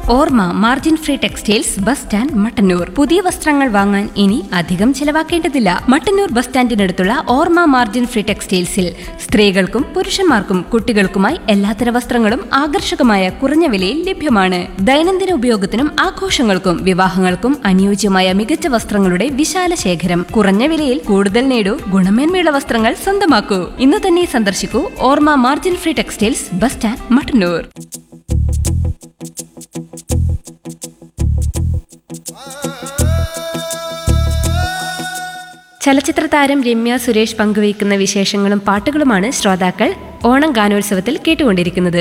ഓർമ്മ margin free textiles bus stand Mattannur പുതിയ വസ്ത്രങ്ങൾ വാങ്ങാൻ ഇനി അധികം ചെലവാക്കേണ്ടതില്ല മട്ടന്നൂർ ബസ് സ്റ്റാൻഡിനടുത്തുള്ള ഓർമ്മ മാർജിൻ ഫ്രീ ടെക്സ്റ്റൈൽസിൽ സ്ത്രീകൾക്കും പുരുഷന്മാർക്കും കുട്ടികൾക്കുമായി എല്ലാത്തര വസ്ത്രങ്ങളും ആകർഷകമായ കുറഞ്ഞ വിലയിൽ ലഭ്യമാണ് ദൈനംദിന ഉപയോഗത്തിനും ആഘോഷങ്ങൾക്കും വിവാഹങ്ങൾക്കും അനുയോജ്യമായ മികച്ച വസ്ത്രങ്ങളുടെ വിശാല ശേഖരം കുറഞ്ഞ വിലയിൽ കൂടുതൽ നേടൂ ഗുണമേന്മയുള്ള വസ്ത്രങ്ങൾ സ്വന്തമാക്കൂ ഇന്ന് തന്നെ സന്ദർശിക്കൂ Orma margin free textiles bus stand Mattannur ചലച്ചിത്ര താരം രമ്യ സുരേഷ് പങ്കുവയ്ക്കുന്ന വിശേഷങ്ങളും പാട്ടുകളുമാണ് ശ്രോതാക്കൾ ഓണം ഗാനോത്സവത്തിൽ കേട്ടുകൊണ്ടിരിക്കുന്നത്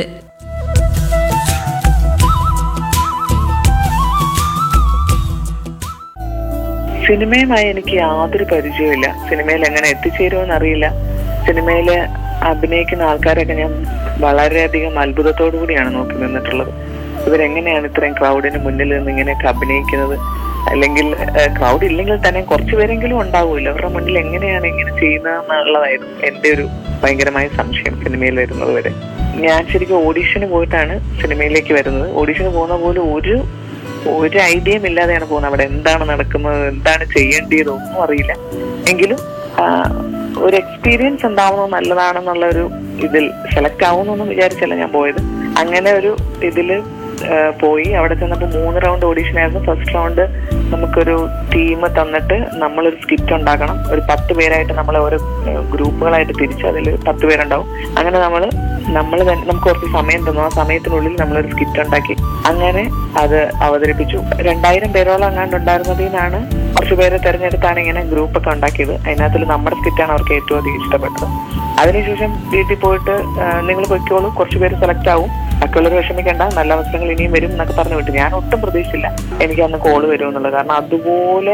സിനിമയുമായി എനിക്ക് യാതൊരു പരിചയമില്ല സിനിമയിൽ എങ്ങനെ എത്തിച്ചേരുമെന്ന് അറിയില്ല സിനിമയിൽ അഭിനയിക്കുന്ന ആൾക്കാരൊക്കെ ഞാൻ വളരെയധികം അത്ഭുതത്തോടു കൂടിയാണ് നോക്കി നിന്നിട്ടുള്ളത് ഇവരെങ്ങനെയാണ് ഇത്രയും ക്രൗഡിന് മുന്നിൽ നിന്ന് ഇങ്ങനെയൊക്കെ അഭിനയിക്കുന്നത് അല്ലെങ്കിൽ ക്രൗഡ് ഇല്ലെങ്കിൽ തന്നെ കുറച്ചു പേരെങ്കിലും ഉണ്ടാവുമല്ലോ അവരുടെ മുന്നിൽ എങ്ങനെയാണ് ഇങ്ങനെ ചെയ്യുന്നത് എന്നുള്ളതായിരുന്നു എൻ്റെ ഒരു ഭയങ്കരമായ സംശയം സിനിമയിൽ വരുന്നത് വരെ ഞാൻ ശരിക്കും ഓഡീഷന് പോയിട്ടാണ് സിനിമയിലേക്ക് വരുന്നത് ഓഡീഷന് പോകുന്ന പോലും ഒരു ഒരു ഐഡിയയും ഇല്ലാതെയാണ് പോകുന്നത് അവിടെ എന്താണ് നടക്കുന്നത് എന്താണ് ചെയ്യേണ്ടത് ഒന്നും അറിയില്ല എങ്കിലും ആ, ഒരു എക്സ്പീരിയൻസ് ഉണ്ടാവുന്നത് നല്ലതാണെന്നുള്ള ഒരു ഇതിൽ സെലക്ട് ആവുമെന്നൊന്നും വിചാരിച്ചല്ല ഞാൻ പോയത് അങ്ങനെ ഒരു ഇതില് ആ, പോയി അവിടെ ചെന്നപ്പോൾ മൂന്ന് റൗണ്ട് ഓഡീഷൻ ആയിരുന്നു ഫസ്റ്റ് റൗണ്ട് നമുക്കൊരു ടീം തന്നിട്ട് നമ്മളൊരു സ്കിറ്റ് ഉണ്ടാക്കണം ഒരു പത്ത് പേരായിട്ട് നമ്മൾ ഓരോ ഗ്രൂപ്പുകളായിട്ട് തിരിച്ച് അതിൽ പത്ത് പേരുണ്ടാവും അങ്ങനെ നമ്മൾ നമ്മൾ തന്നെ നമുക്ക് കുറച്ച് സമയം തന്നു ആ സമയത്തിനുള്ളിൽ നമ്മളൊരു സ്കിറ്റ് ഉണ്ടാക്കി അങ്ങനെ അത് അവതരിപ്പിച്ചു രണ്ടായിരം പേരോളം അങ്ങാണ്ട് ഉണ്ടായിരുന്നതിൽ നിന്നാണ് കുറച്ച് പേരെ തെരഞ്ഞെടുത്താണ് ഇങ്ങനെ ഗ്രൂപ്പ് ഒക്കെ ഉണ്ടാക്കിയത് അതിനകത്തിൽ നമ്മുടെ സ്കിറ്റാണ് അവർക്ക് ഏറ്റവും അധികം ഇഷ്ടപ്പെട്ടത് അതിനുശേഷം വീട്ടിൽ പോയിട്ട് നിങ്ങൾ പൊയ്ക്കോളൂ കുറച്ച് പേര് സെലക്ട് ആവും ബാക്കിയുള്ളവർ വിഷമിക്കേണ്ട നല്ല അവസരങ്ങൾ ഇനിയും വരും എന്നൊക്കെ പറഞ്ഞു വിട്ടു ഞാൻ ഒട്ടും പ്രതീക്ഷിച്ചില്ല എനിക്ക് അന്ന് കോള് വരും എന്നുള്ളത് കാരണം അതുപോലെ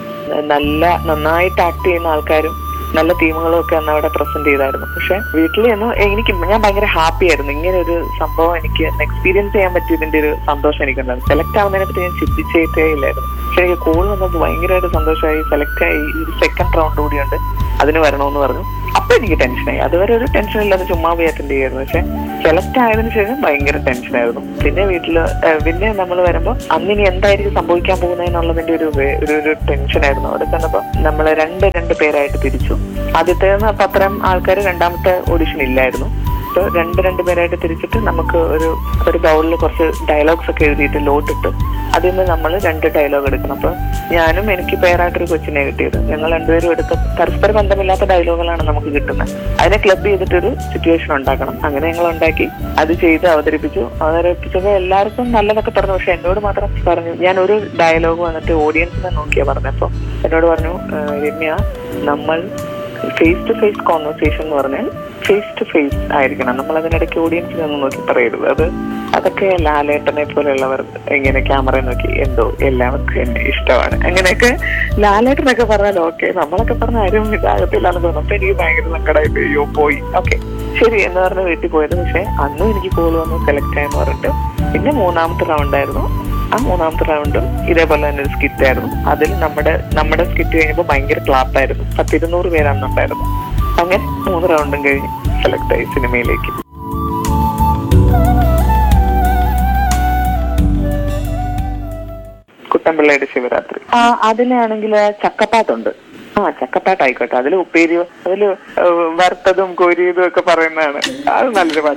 നല്ല നന്നായിട്ട് ആക്ട് ചെയ്യുന്ന ആൾക്കാരും നല്ല ടീമുകളും ഒക്കെ അന്ന് അവിടെ പ്രസന്റ് ചെയ്തായിരുന്നു പക്ഷെ വീട്ടിൽ നിന്ന് എനിക്ക് ഞാൻ ഭയങ്കര ഹാപ്പി ആയിരുന്നു ഇങ്ങനെ ഒരു സംഭവം എനിക്ക് എക്സ്പീരിയൻസ് ചെയ്യാൻ പറ്റിയതിന്റെ ഒരു സന്തോഷം എനിക്കുണ്ടായിരുന്നു സെലക്ട് ആവുന്നതിനെ പറ്റി ഞാൻ ചിന്തിച്ചേറ്റേ ഇല്ലായിരുന്നു പക്ഷെ എനിക്ക് കോൾ വന്നപ്പോൾ ഭയങ്കരമായിട്ട് സന്തോഷമായി സെലക്ട് ആയി ഒരു സെക്കൻഡ് റൗണ്ട് കൂടിയുണ്ട് അതിന് വരണമെന്ന് പറഞ്ഞു അപ്പൊ എനിക്ക് ടെൻഷനായി അതുവരെ ഒരു ടെൻഷൻ ഇല്ലാതെ ചുമ്മാ പോയി അറ്റൻഡ് ചെയ്യായിരുന്നു പക്ഷെ സെലക്ട് ആയതിനു ശേഷം ഭയങ്കര ടെൻഷനായിരുന്നു പിന്നെ വീട്ടില് ഏഹ് പിന്നെ നമ്മൾ വരുമ്പോൾ അന്നിനി എന്തായിരിക്കും സംഭവിക്കാൻ പോകുന്നതെന്നുള്ളതിന്റെ ഒരു വേ- ഒരു ഒരു ടെൻഷനായിരുന്നു അവിടെ ചെന്നപ്പോ നമ്മൾ രണ്ട് രണ്ട് പേരായിട്ട് തിരിച്ചു ആദ്യത്തെ അത്രയും ആൾക്കാർ രണ്ടാമത്തെ ഓഡിഷൻ ഇല്ലായിരുന്നു അപ്പോൾ രണ്ട് രണ്ട് പേരായിട്ട് തിരിച്ചിട്ട് നമുക്ക് ഒരു ഒരു ബൗളിൽ കുറച്ച് ഡയലോഗ്സ് ഒക്കെ എഴുതിയിട്ട് ലോട്ടിട്ട് അതിൽ നിന്ന് നമ്മൾ രണ്ട് ഡയലോഗ് എടുക്കണം അപ്പോൾ ഞാനും എനിക്ക് പേരായിട്ടൊരു കൊച്ചിനെ കിട്ടിയത് ഞങ്ങൾ രണ്ടുപേരും എടുത്ത പരസ്പര ബന്ധമില്ലാത്ത ഡയലോഗുകളാണ് നമുക്ക് കിട്ടുന്നത് അതിനെ ക്ലബ് ചെയ്തിട്ടൊരു സിറ്റുവേഷൻ ഉണ്ടാക്കണം അങ്ങനെ ഞങ്ങൾ ഉണ്ടാക്കി അത് ചെയ്ത് അവതരിപ്പിച്ചു അവതരിപ്പിച്ചപ്പോൾ എല്ലാവർക്കും നല്ലതൊക്കെ പറഞ്ഞു പക്ഷെ എന്നോട് മാത്രം പറഞ്ഞു ഞാൻ ഒരു ഡയലോഗ് വന്നിട്ട് ഓഡിയൻസിനെ നോക്കിയാ പറഞ്ഞപ്പോൾ എന്നോട് പറഞ്ഞു "ആ, രമ്യ നമ്മൾ ഫേസ് ടു ഫേസ് കോൺവെർസേഷൻ എന്ന് പറഞ്ഞാൽ ഫേസ് ടു ഫേസ് ആയിരിക്കണം നമ്മൾ അതിനിടയ്ക്ക് ഓഡിയൻസിനെ ഒന്നും നോക്കി പറയരുത് അത് അതൊക്കെ ലാലേട്ടനെ പോലെയുള്ളവർ ഇങ്ങനെ ക്യാമറ നോക്കി എന്തോ എല്ലാവർക്കും എന്നെ ഇഷ്ടമാണ് അങ്ങനെയൊക്കെ ലാലേട്ടനൊക്കെ പറഞ്ഞാൽ ഓക്കെ നമ്മളൊക്കെ പറഞ്ഞ ആരും ഇതാകത്തില്ല എന്ന് തോന്നുന്നു അപ്പൊ എനിക്ക് ഭയങ്കര സങ്കടമായിട്ട് അയ്യോ പോയി ഓക്കെ ശരി എന്ന് പറഞ്ഞ് വീട്ടിൽ പോയത് പക്ഷെ അന്നും എനിക്ക് കോൾ വന്നു സെലക്ട് ആയെന്ന് പറഞ്ഞിട്ട് പിന്നെ മൂന്നാമത്തെ റൗണ്ട് ആയിരുന്നു ആ മൂന്നാമത്തെ റൗണ്ടും ഇതേപോലെ തന്നെ ഒരു സ്കിറ്റ് ആയിരുന്നു അതിൽ നമ്മുടെ നമ്മുടെ സ്കിറ്റ് കഴിഞ്ഞപ്പോൾ ഭയങ്കര ക്ലാപ്പ് ആയിരുന്നു പത്തിരുന്നൂറ് പേരാണെന്നുണ്ടായിരുന്നു അങ്ങനെ മൂന്ന് റൗണ്ടും കഴിഞ്ഞ് സെലക്ട് ആയി സിനിമയിലേക്ക് കുട്ടമ്പിള്ളയുടെ ശിവരാത്രി ആ അതിലാണെങ്കിൽ ചക്കപ്പാട്ടുണ്ട് ആ ചക്കപ്പാട്ട് ആയിക്കോട്ടെ അതിൽ ഉപ്പേരി അതിൽ വറുത്തതും കോരിയതും ഒക്കെ പറയുന്നതാണ് അത് നല്ലൊരു പാട്ട്